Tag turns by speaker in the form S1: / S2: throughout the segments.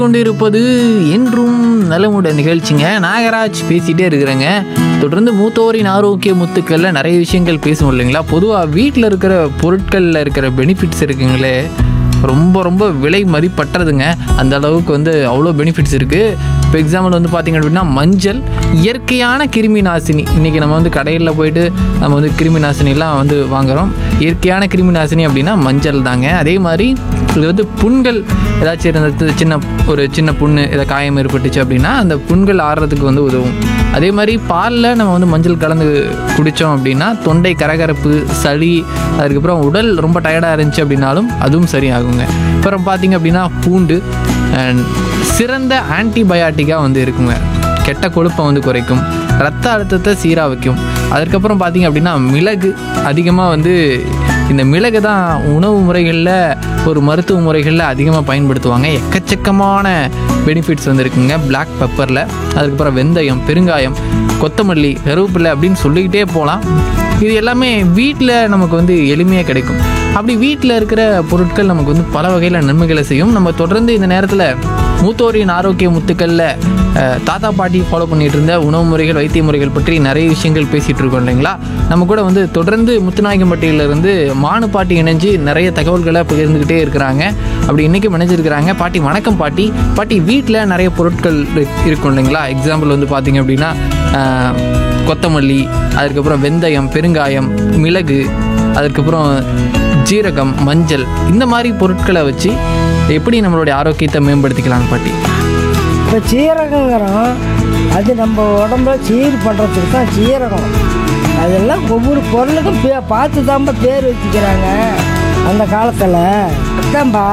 S1: கொண்டிருப்பது என்றும் நலமுட நிகழ்ச்சிங்க நாகராஜ் பேசிட்டே இருக்கிறேங்க தொடர்ந்து மூத்தோரின் ஆரோக்கிய முத்துக்களில் நிறைய விஷயங்கள் பேசுவோம் இல்லைங்களா பொதுவாக வீட்டில் இருக்கிற பொருட்களில் இருக்கிற பெனிஃபிட்ஸ் இருக்குங்களே ரொம்ப ரொம்ப விலை மதிப்பற்றதுங்க அந்த அளவுக்கு வந்து அவ்வளோ பெனிஃபிட்ஸ் இருக்குது இப்போ எக்ஸாம்பிள் வந்து பார்த்திங்க அப்படின்னா மஞ்சள் இயற்கையான கிருமி நாசினி இன்றைக்கி நம்ம வந்து கடையில் போயிட்டு நம்ம வந்து கிருமி நாசினிலாம் வந்து வாங்குகிறோம் இயற்கையான கிருமி நாசினி அப்படின்னா மஞ்சள் தாங்க அதே மாதிரி இது வந்து புண்கள் ஏதாச்சும் இருந்தது சின்ன ஒரு சின்ன புண்ணு ஏதாவது காயம் ஏற்பட்டுச்சு அப்படின்னா அந்த புண்கள் ஆறுறதுக்கு வந்து உதவும் அதே மாதிரி பாலில் நம்ம வந்து மஞ்சள் கலந்து குடித்தோம் அப்படின்னா தொண்டை கரகரப்பு சளி அதுக்கப்புறம் உடல் ரொம்ப டயர்டாக இருந்துச்சு அப்படின்னாலும் அதுவும் சரியாகுங்க அப்புறம் பார்த்தீங்க அப்படின்னா பூண்டு அண்ட் சிறந்த ஆன்டிபயாட்டிக்காக வந்து இருக்குங்க கெட்ட கொழுப்பை வந்து குறைக்கும் ரத்த அழுத்தத்தை சீராக வைக்கும் அதுக்கப்புறம் பார்த்தீங்க அப்படின்னா மிளகு அதிகமாக வந்து இந்த மிளகு தான் உணவு முறைகளில் ஒரு மருத்துவ முறைகளில் அதிகமாக பயன்படுத்துவாங்க எக்கச்சக்கமான பெனிஃபிட்ஸ் வந்து இருக்குங்க பிளாக் பெப்பரில் அதுக்கப்புறம் வெந்தயம் பெருங்காயம் கொத்தமல்லி கருவேப்பிலை அப்படின்னு சொல்லிக்கிட்டே போகலாம் இது எல்லாமே வீட்டில் நமக்கு வந்து எளிமையாக கிடைக்கும் அப்படி வீட்டில் இருக்கிற பொருட்கள் நமக்கு வந்து பல வகையில் நன்மைகளை செய்யும் நம்ம தொடர்ந்து இந்த நேரத்தில் மூத்தோரின் ஆரோக்கிய முத்துக்களில் அஹ், தாத்தா பாட்டி ஃபாலோ பண்ணிட்டு இருந்த உணவு முறைகள் வைத்திய முறைகள் பற்றி நிறைய விஷயங்கள் பேசிகிட்டு இருக்கோம் இல்லைங்களா நம்ம கூட வந்து தொடர்ந்து முத்துநாயக்கம்பட்டியிலிருந்து மானு பாட்டி இணைஞ்சு நிறைய தகவல்களை பகிர்ந்துக்கிட்டே இருக்கிறாங்க அப்படி இன்றைக்கும் இணைஞ்சிருக்கிறாங்க பாட்டி வணக்கம் பாட்டி பாட்டி வீட்டில் நிறைய பொருட்கள் இரு- இருக்கும் இல்லைங்களா எக்ஸாம்பிள் வந்து பார்த்தீங்க அப்படின்னா அஹ், கொத்தமல்லி அதுக்கப்புறம் வெந்தயம் பெருங்காயம் மிளகு அதுக்கப்புறம் ஜீரகம் மஞ்சள் இந்த மாதிரி பொருட்களை வச்சு எப்படி நம்மளுடைய ஆரோக்கியத்தை மேம்படுத்திக்கலாம் பாட்டி
S2: இப்போ சீரகங்கிறோம் அது நம்ம உடம்புல சீர் பண்ணுறதுக்கு தான் சீரகம் அதெல்லாம் ஒவ்வொரு பொருளுக்கும் பே பார்த்து தான்ப்பா பேர் வச்சுக்கிறாங்க அந்த காலத்தில் அதான்பா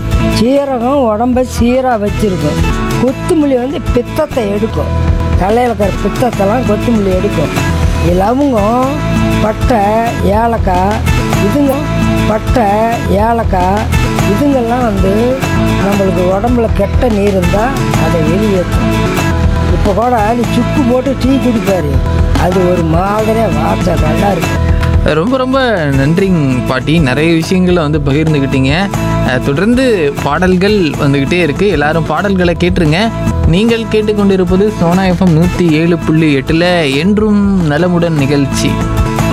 S2: சீரகம் உடம்ப சீராக வச்சுருக்கும் கொத்துமல்லி வந்து பித்தத்தை எடுக்கும் தலையில் இருக்கிற பித்தத்தெல்லாம் கொத்துமல்லி எடுக்கும் லவங்கம் பட்டை ஏலக்காய் இதுங்க பட்டை ஏலக்காய் இதுங்கெல்லாம் வந்து நம்மளுக்கு உடம்புல கெட்ட நீர் இருந்தால் அதை வெளியேற்றும் இப்போ கூட நீ சுக்கு போட்டு டீ குடிப்பாரு அது ஒரு மாதிரியாக வார்த்தை நல்லா இருக்கும்
S1: ரொம்ப ரொம்ப நன்றிங்க பாட்டி நிறைய விஷயங்களை வந்து பகிர்ந்துக்கிட்டீங்க அஹ், தொடர்ந்து பாடல்கள் வந்துக்கிட்டே இருக்குது எல்லாரும் பாடல்களை கேட்டுருங்க நீங்கள் கேட்டுக்கொண்டிருப்பது சோனா எஃப்எம் நூற்றி ஏழு புள்ளி எட்டில் என்றும் நலமுடன் நிகழ்ச்சி